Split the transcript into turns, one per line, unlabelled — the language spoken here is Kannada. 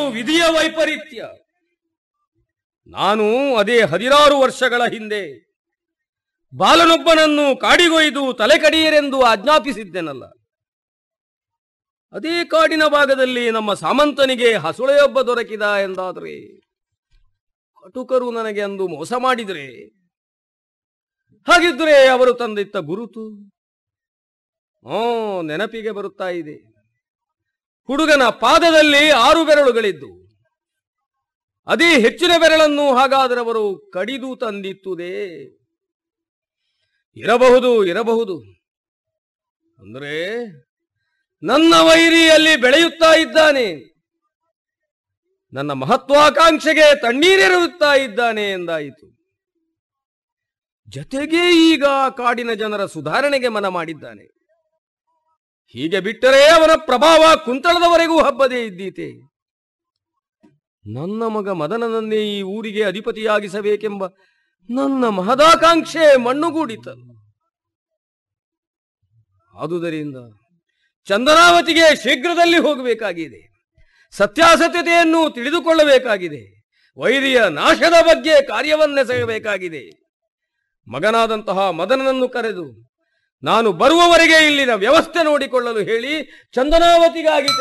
ವಿಧಿಯ ವೈಪರೀತ್ಯ ನಾನು ಅದೇ ಹದಿನಾರು ವರ್ಷಗಳ ಹಿಂದೆ ಬಾಲನೊಬ್ಬನನ್ನು ಕಾಡಿಗೊಯ್ದು ತಲೆ ಕಡಿಯರೆಂದು ಆಜ್ಞಾಪಿಸಿದ್ದೆನಲ್ಲ ಅದೇ ಕಾಡಿನ ಭಾಗದಲ್ಲಿ ನಮ್ಮ ಸಾಮಂತನಿಗೆ ಹಸುಳೆಯೊಬ್ಬ ದೊರಕಿದ ಎಂದಾದರೆ ಕಟುಕರು ನನಗೆ ಅಂದು ಮೋಸ ಮಾಡಿದರೆ ಹಾಗಿದ್ರೆ ಅವರು ತಂದಿತ್ತ ಗುರುತು ಹ್ಞೂ ನೆನಪಿಗೆ ಬರುತ್ತಾ ಇದೆ ಹುಡುಗನ ಪಾದದಲ್ಲಿ ಆರು ಬೆರಳುಗಳಿದ್ದು ಅದೇ ಹೆಚ್ಚಿನ ಬೆರಳನ್ನು ಹಾಗಾದರೆ ಅವರು ಕಡಿದು ತಂದಿತ್ತುದೇ ಇರಬಹುದು ಇರಬಹುದು ಅಂದ್ರೆ ನನ್ನ ವೈರಿಯಲ್ಲಿ ಬೆಳೆಯುತ್ತಾ ಇದ್ದಾನೆ ನನ್ನ ಮಹತ್ವಾಕಾಂಕ್ಷೆಗೆ ತಣ್ಣೀರೆರುತ್ತಾ ಇದ್ದಾನೆ ಎಂದಾಯಿತು ಜತೆಗೆ ಈಗ ಕಾಡಿನ ಜನರ ಸುಧಾರಣೆಗೆ ಮನ ಮಾಡಿದ್ದಾನೆ ಹೀಗೆ ಬಿಟ್ಟರೆ ಅವನ ಪ್ರಭಾವ ಕುಂತಳದವರೆಗೂ ಹಬ್ಬದೇ ಇದ್ದೀತೆ ನನ್ನ ಮಗ ಮದನನನ್ನೇ ಈ ಊರಿಗೆ ಅಧಿಪತಿಯಾಗಿಸಬೇಕೆಂಬ ನನ್ನ ಮಹದಾಕಾಂಕ್ಷೆ ಮಣ್ಣುಗೂಡಿತ ಆದುದರಿಂದ ಚಂದನಾವತಿಗೆ ಶೀಘ್ರದಲ್ಲಿ ಹೋಗಬೇಕಾಗಿದೆ ಸತ್ಯಾಸತ್ಯತೆಯನ್ನು ತಿಳಿದುಕೊಳ್ಳಬೇಕಾಗಿದೆ ವೈರಿಯ ನಾಶದ ಬಗ್ಗೆ ಕಾರ್ಯವನ್ನೆಸಗಬೇಕಾಗಿದೆ ಮಗನಾದಂತಹ ಮದನನನ್ನು ಕರೆದು ನಾನು ಬರುವವರೆಗೆ ಇಲ್ಲಿನ ವ್ಯವಸ್ಥೆ ನೋಡಿಕೊಳ್ಳಲು ಹೇಳಿ ಚಂದನಾವತಿಗಾಗಿ